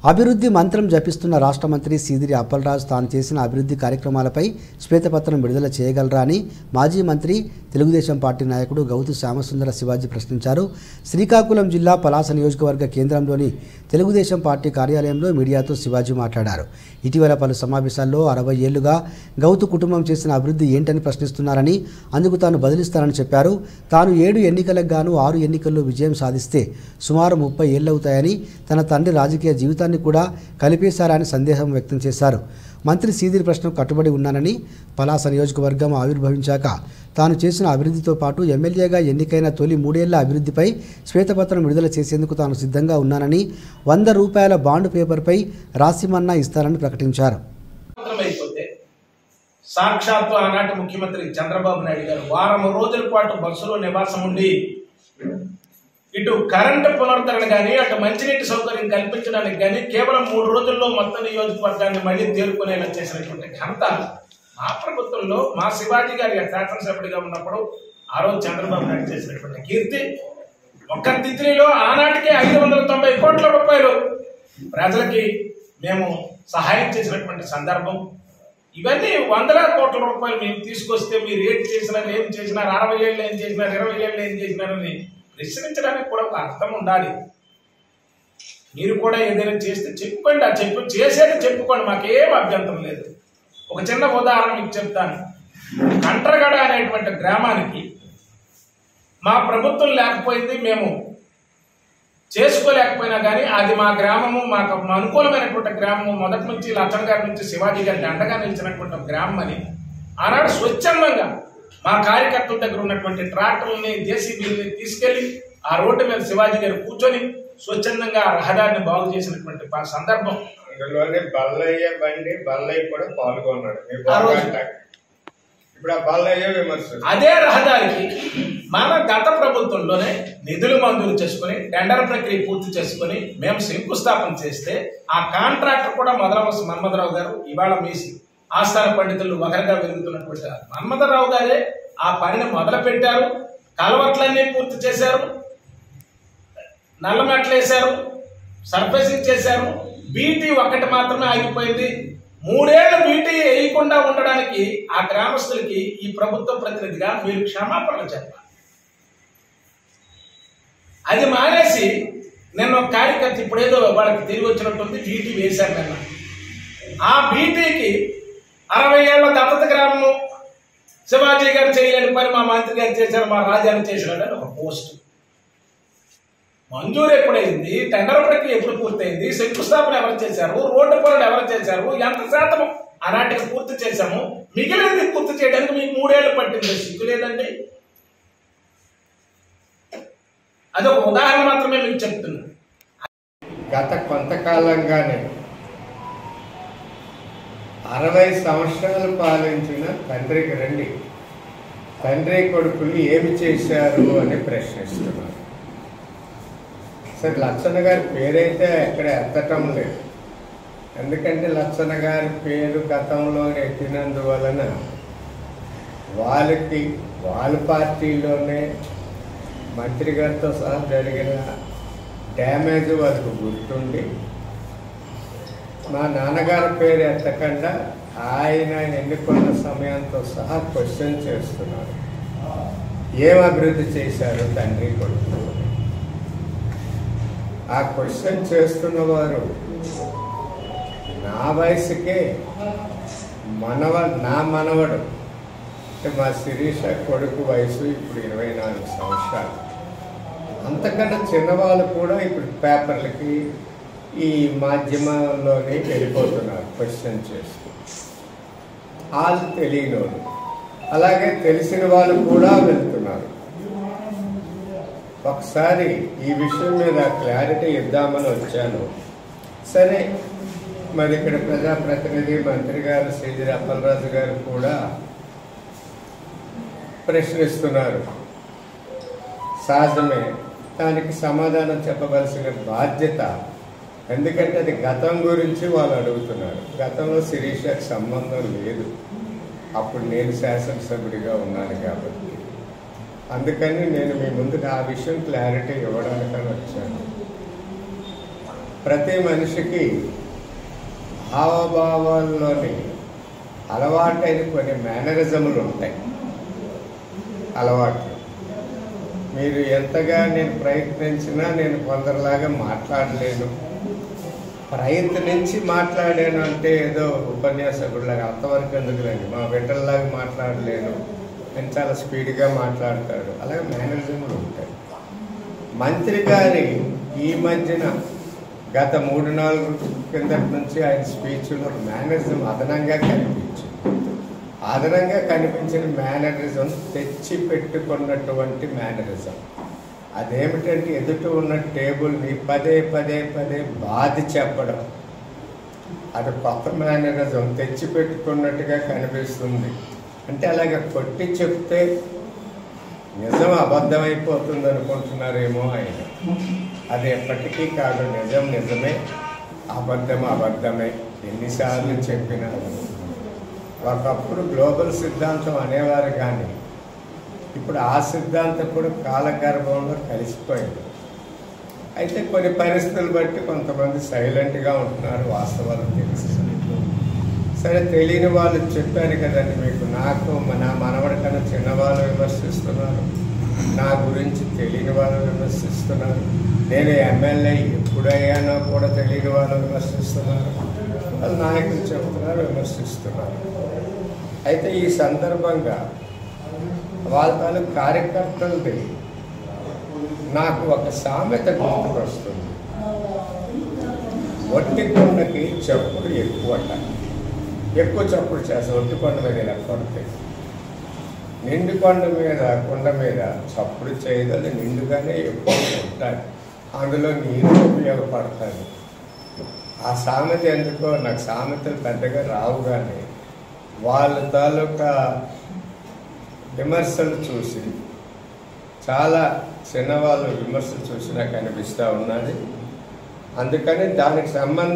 అభివృద్ధి మంత్రం జపిస్తున్న రాష్ట్ర మంత్రి సీదిరి అప్పలరాజు తాను చేసిన అభివృద్ధి కార్యక్రమాలపై శ్వేతపత్రం విడుదల చేయగలరా అని మాజీ మంత్రి తెలుగుదేశం పార్టీ నాయకుడు గౌతు శ్యామసుందర శివాజీ ప్రశ్నించారు శ్రీకాకుళం జిల్లా పలాస నియోజకవర్గ కేంద్రంలోని తెలుగుదేశం పార్టీ కార్యాలయంలో మీడియాతో శివాజీ మాట్లాడారు ఇటీవల పలు సమావేశాల్లో అరవై ఏళ్లుగా గౌతు కుటుంబం చేసిన అభివృద్ధి ఏంటని ప్రశ్నిస్తున్నారని అందుకు తాను బదిలిస్తానని చెప్పారు తాను ఏడు ఎన్నికలకు గాను ఆరు ఎన్నికల్లో విజయం సాధిస్తే సుమారు ముప్పై ఏళ్ళవుతాయని తన తండ్రి రాజకీయ జీవితాన్ని కూడా కలిపేశారని సందేహం వ్యక్తం చేశారు మంత్రి సీదిరి ప్రశ్నకు కట్టుబడి ఉన్నానని పలాస నియోజకవర్గం ఆవిర్భవించాక తాను చేసిన అభివృద్ధితో పాటు ఎమ్మెల్యేగా ఎన్నికైన తొలి మూడేళ్ల అభివృద్ధిపై శ్వేతపత్రం విడుదల చేసేందుకు తాను సిద్ధంగా ఉన్నానని వంద రూపాయల బాండ్ పేపర్పై రాసిమన్నా ఇస్తారని ప్రకటించారు అయిపోతే సాక్షాత్తు ఆనాటి ముఖ్యమంత్రి చంద్రబాబు నాయుడు గారు వారం రోజుల పాటు బస్సులో నివాసం ఉండి ఇటు కరెంటు పునరుద్ధరణ కానీ అటు మంచినీటి సౌకర్యం కల్పించడానికి కానీ కేవలం మూడు రోజుల్లో మొత్తం నియోజకవర్గాన్ని మళ్ళీ తేరుకునేలా చేసినటువంటి ఘనత మా ప్రభుత్వంలో మా శివాజీ గారి శాసనసభ్యుడిగా ఉన్నప్పుడు ఆ రోజు చంద్రబాబు నాయుడు చేసినటువంటి కీర్తి ఒక్క తిత్రిలో ఆనాటికే ఐదు వందల తొంభై కోట్ల రూపాయలు ప్రజలకి మేము సహాయం చేసినటువంటి సందర్భం ఇవన్నీ వందల కోట్ల రూపాయలు మేము తీసుకొస్తే మీరు ఏం చేసినారు ఏం చేసినారు అరవై ఏళ్ళు ఏం చేసినారు ఇరవై ఏళ్ళు ఏం చేసినారని ప్రశ్నించడానికి కూడా ఒక అర్థం ఉండాలి మీరు కూడా ఏదైనా చేస్తే చెప్పుకోండి ఆ చెప్పు చేసేది చెప్పుకోండి మాకేం అభ్యంతరం లేదు ఒక చిన్న ఉదాహరణ మీకు చెప్తాను కంట్రగడ అనేటువంటి గ్రామానికి మా ప్రభుత్వం లేకపోయింది మేము చేసుకోలేకపోయినా కానీ అది మా గ్రామము మాకు అనుకూలమైనటువంటి గ్రామము మొదటి నుంచి లచ్చన్ గారి నుంచి శివాజీ గారికి అండగా నిలిచినటువంటి ఒక గ్రామం అని ఆనాడు స్వచ్ఛందంగా మా కార్యకర్తల దగ్గర ఉన్నటువంటి ట్రాక్టర్లని జేసీబీలని తీసుకెళ్లి ఆ రోడ్డు మీద శివాజీ గారు కూర్చొని స్వచ్ఛందంగా ఆ రహదారిని బాగు చేసినటువంటి ప- సందర్భం ఇందులోనే బల్లయ్య బండి బల్లయ్య కూడా పాల్గొన్నాడు మీ ఆ రోజు. పోరాటానికి. ఇప్పుడు ఆ బల్లయ్య విమర్శ అదే రహదారికి మన గత ప్రభుత్వంలోనే నిధులు మంజూరు చేసుకుని టెండర్ ప్రక్రియ పూర్తి చేసుకుని మేము శంకుస్థాపన చేస్తే ఆ కాంట్రాక్టర్ కూడా మొదలవలసి మన్మథరావు గారు ఇవాళ మీ ఆస్థాన పండితులు ఒకరిగా వెలుగుతున్నటువంటి ఆ మన్మథరావు గారే ఆ పనిని మొదలు పెట్టారు కలవట్లన్నీ పూర్తి చేశారు నల్లమెట్లు వేశారు సర్ఫేసింగ్ చేశారు బీటీ ఒక్కటి మాత్రమే ఆగిపోయింది మూడేళ్లు బీటీ వేయకుండా ఉండడానికి ఆ గ్రామస్తులకి ఈ ప్రభుత్వ ప్రతినిధిగా మీరు క్షమాపణలు చెప్పాలి అది మానేసి నిన్న ఒక కార్యకర్త ఇప్పుడేదో వాళ్ళకి తిరిగి వచ్చినట్టుంది బీటీ వేశారు నిన్న ఆ బీటీకి అరవై ఏళ్ల దత్తత గ్రామము శివాజీ గారు చేయలేని పని మా మంత్రి గారు చేశారు మా రాజాని చేశారు అని ఒక పోస్ట్ మంజూరు ఎప్పుడైంది టెండర్ ప్రక్రియ ఎప్పుడు పూర్తయింది శంకుస్థాపన ఎవరు చేశారు రోడ్డు పనులు ఎవరు చేశారు ఎంత శాతం ఆనాటికి పూర్తి చేశాము మిగిలినది పూర్తి చేయడానికి మీకు మూడేళ్లు పట్టింది సిగ్గు లేదండి అదొక ఉదాహరణ మాత్రమే మీకు చెప్తున్నాను గత కొంతకాలంగానే అరవై సంవత్సరాలు పాలించిన తండ్రికి రండి తండ్రి కొడుకులు ఏమి చేశారు అని ప్రశ్నిస్తున్నారు సరే లచ్చన్న గారి పేరైతే ఎక్కడ ఎత్తటం లేదు ఎందుకంటే లచ్చన్న గారి పేరు గతంలో ఎత్తినందువలన వాళ్ళకి వాళ్ళ పార్టీలోనే మంత్రి గారితో సహా జరిగిన డ్యామేజ్ వాళ్ళకు గుర్తుండి మా నాన్నగారి పేరు ఎత్తకుండా ఆయన ఎన్నుకున్న సమయంతో సహా క్వశ్చన్ చేస్తున్నారు ఏం అభివృద్ధి చేశారు తండ్రి కొడుకు అని. ఆ క్వశ్చన్ చేస్తున్న వారు నా వయసుకే మనవ నా మనవడు అంటే మా శిరీష కొడుకు వయసు ఇప్పుడు ఇరవై నాలుగు సంవత్సరాలు అంతకన్నా చిన్నవాళ్ళు కూడా ఇప్పుడు పేపర్లకి ఈ మాధ్యమాల్లోనే వెళ్ళిపోతున్నారు క్వశ్చన్ చేస్తూ వాళ్ళు తెలియని వాళ్ళు అలాగే తెలిసిన వాళ్ళు కూడా వెళ్తున్నారు ఒకసారి ఈ విషయం మీద క్లారిటీ ఇద్దామని వచ్చాను సరే మరి ఇక్కడ ప్రజాప్రతినిధి మంత్రి గారు శ్రీజరి అప్పలరాజు గారు కూడా ప్రశ్నిస్తున్నారు సహజమే దానికి సమాధానం చెప్పవలసిన బాధ్యత ఎందుకంటే అది గతం గురించి వాళ్ళు అడుగుతున్నారు గతంలో శిరీషకు సంబంధం లేదు అప్పుడు నేను శాసనసభ్యుడిగా ఉన్నాను కాబట్టి అందుకని నేను మీ ముందుకు ఆ విషయం క్లారిటీ ఇవ్వడానికని వచ్చాను ప్రతి మనిషికి హావభావాల్లోని అలవాటైన కొన్ని మేనరిజములు ఉంటాయి అలవాట్లు మీరు ఎంతగా నేను ప్రయత్నించినా నేను కొందరిలాగా మాట్లాడలేను ప్రయత్నించి మాట్లాడాను అంటే ఏదో ఉపన్యాసకుడిలాగా అంతవరకు ఎందుకులేండి మా బిడ్డల్లాగా మాట్లాడలేను నేను చాలా స్పీడ్గా మాట్లాడతాడు అలాగే మేనరిజములు ఉంటాయి మంత్రి గారి ఈ మధ్యన గత మూడు నాలుగు కిందటి నుంచి ఆయన స్పీచ్లో మేనరిజం అదనంగా కనిపించింది అదనంగా కనిపించిన మేనరిజం తెచ్చి పెట్టుకున్నటువంటి మేనరిజం అదేమిటంటే ఎదుట ఉన్న టేబుల్ని పదే పదే పదే బాధి చెప్పడం అది కొత్త మేనరిజం తెచ్చి పెట్టుకున్నట్టుగా కనిపిస్తుంది అంటే అలాగ కొట్టి చెప్తే నిజం అబద్ధమైపోతుంది అనుకుంటున్నారేమో ఆయన అది ఎప్పటికీ కాదు నిజం నిజమే అబద్ధం అబద్ధమే ఎన్నిసార్లు చెప్పినా ఒకప్పుడు గ్లోబల్ సిద్ధాంతం అనేవారు కానీ ఇప్పుడు ఆ సిద్ధాంతం కూడా కాలగర్భంలో కలిసిపోయింది అయితే కొన్ని పరిస్థితులు బట్టి కొంతమంది సైలెంట్గా ఉంటున్నారు వాస్తవాలు తెలిసి సరే తెలియని వాళ్ళు చెప్పాను కదండి మీకు నాకు నా మనవడి కన్నా చిన్నవాళ్ళు విమర్శిస్తున్నారు నా గురించి తెలియని వాళ్ళు విమర్శిస్తున్నారు నేను ఎమ్మెల్యే ఎప్పుడయ్యానో కూడా తెలియని వాళ్ళు విమర్శిస్తున్నారు వాళ్ళు నాయకులు చెబుతున్నారు విమర్శిస్తున్నారు అయితే ఈ సందర్భంగా వాళ్ళ తాలూకు కార్యకర్తలది నాకు ఒక సామెత గుర్తుకొస్తుంది ఒట్టి కొండకి చప్పుడు ఎక్కువట ఎక్కువ చప్పుడు చేస్తాం ఒట్టి కొండ మీద ఇలా కొడితే నిండు కొండ మీద కొండ మీద చప్పుడు చేయదు అది నిండుగానే ఎక్కువ ఉంటాయి అందులో నీరు ఉపయోగపడతాయి ఆ సామెత ఎందుకో నాకు సామెతలు పెద్దగా రావు కానీ వాళ్ళ తాలూకా విమర్శలు చూసి చాలా చిన్నవాళ్ళు విమర్శలు చూసి నాకు అనిపిస్తూ ఉన్నది అందుకని దానికి సంబంధించి